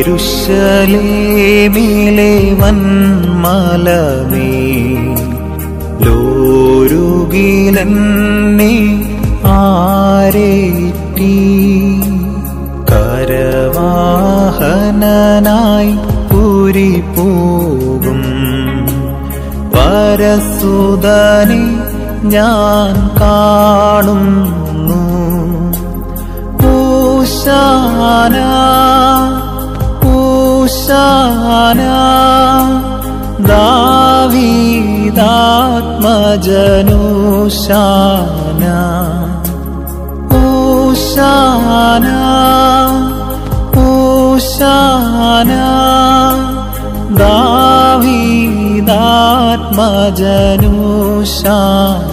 യെരുശലേമിലെ വന്മലമേ ലോരുകിലെന്നെ ആരേറ്റി കരവാഹനനായി പുരി പോകും പരസുതനെ ഞാൻ കാണുന്നു ഊശാന ഊശാന ദാവീദാത്മജനൂശാന ഊശാന ഊശാന ദാവീദാത്മജനൂശാന